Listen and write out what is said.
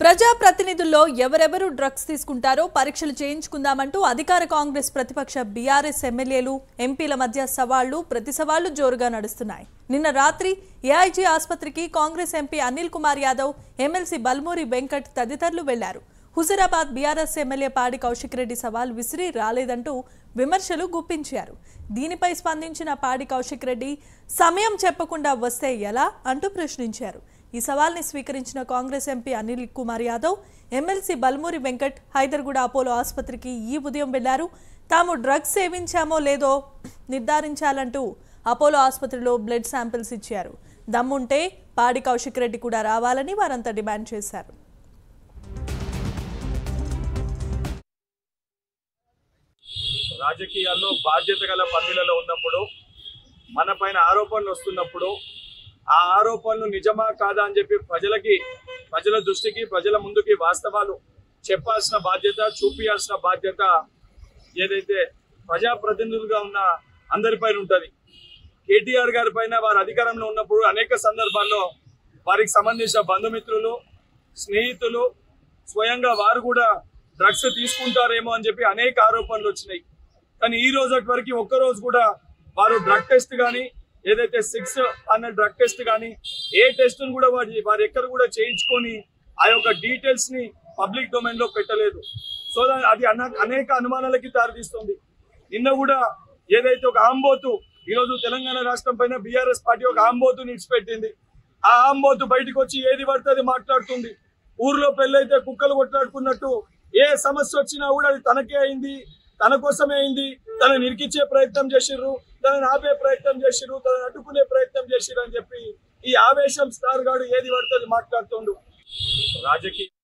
ప్రజాప్రతినిధుల్లో ఎవరెవరు డ్రగ్స్ తీసుకుంటారో పరీక్షలు చేయించుకుందామంటూ అధికార కాంగ్రెస్ ప్రతిపక్ష బీఆర్ఎస్ ఎమ్మెల్యేలు ఎంపీల మధ్య సవాళ్లు ప్రతి సవాళ్లు జోరుగా నడుస్తున్నాయి నిన్న రాత్రి ఏఐజీ ఆసుపత్రికి Congress MP Anil Kumar Yadav MLC Balmuri Venkat తదితరులు వెళ్లారు హుజురాబాద్ బీఆర్ఎస్ ఎమ్మెల్యే పాడి కౌశిక్ రెడ్డి సవాల్ విసిరి రాలేదంటూ విమర్శలు గుప్పించారు దీనిపై స్పందించిన పాడి కౌశిక్ రెడ్డి సమయం చెప్పకుండా వస్తే ఎలా అంటూ ప్రశ్నించారు ఈ సవాల్ని స్వీకరించిన Congress MP Anil Kumar Yadav MLC Balmuri Venkat Hyderguda Apollo ఆసుపత్రికి ఈ ఉదయం వెళ్లారు తాము డ్రగ్స్ సేవించామో లేదో నిర్ధారించాలంటూ అపోలో ఆసుపత్రిలో బ్లడ్ శాంపిల్స్ ఇచ్చారు దమ్ముంటే పాడి కౌశిక్ రెడ్డి కూడా రావాలని వారంతా డిమాండ్ చేశారు రాజకీయాల్లో బాధ్యత గల పదవులలో ఉన్నప్పుడు మన పైన ఆరోపణలు వస్తున్నప్పుడు ఆ ఆరోపణలు నిజమా కాదా అని చెప్పి ప్రజలకి ప్రజల దృష్టికి ప్రజల ముందుకి వాస్తవాలు చెప్పాల్సిన బాధ్యత చూపించాల్సిన బాధ్యత ఏదైతే ప్రజాప్రతినిధులుగా ఉన్న అందరిపైన ఉంటది కేటీఆర్ గారి పైన వారు అధికారంలో ఉన్నప్పుడు అనేక సందర్భాల్లో వారికి సంబంధించిన బంధుమిత్రులు స్నేహితులు స్వయంగా వారు కూడా డ్రగ్స్ తీసుకుంటారేమో అని చెప్పి అనేక ఆరోపణలు వచ్చినాయి కానీ ఈ రోజు వరకు ఒక్క రోజు కూడా వారు డ్రగ్ టెస్ట్ కానీ ఏదైతే సిక్స్ అన్న డ్రగ్ టెస్ట్ కానీ ఏ టెస్ట్ కూడా వారి వారు ఎక్కడ కూడా చేయించుకొని ఆ యొక్క డీటెయిల్స్ ని పబ్లిక్ డొమైన్ లో పెట్టలేదు సో దా- అది అన- అనేక అనుమానాలకి దారితీస్తుంది నిన్న కూడా ఏదైతే ఒక ఆంబోతు ఈ రోజు తెలంగాణ రాష్ట్రం పైన బీఆర్ఎస్ పార్టీ ఒక ఆంబోతు నిడిచిపెట్టింది ఆ ఆంబోతు బయటకు వచ్చి ఏది పడితే అది మాట్లాడుతుంది ఊర్లో పెళ్ళైతే కుక్కలు కొట్లాడుకున్నట్టు ఏ సమస్య వచ్చినా కూడా అది తనకే అయింది తన కోసమే అయింది తనని నిరికిచ్చే ప్రయత్నం చేసిర్రు తనని ఆపే ప్రయత్నం చేసిర్రు తనని అడ్డుకునే ప్రయత్నం చేసిర్రు అని చెప్పి ఈ ఆవేశం స్టార్ గాడు ఏది పడితే అది మాట్లాడుతుండు రాజకీయ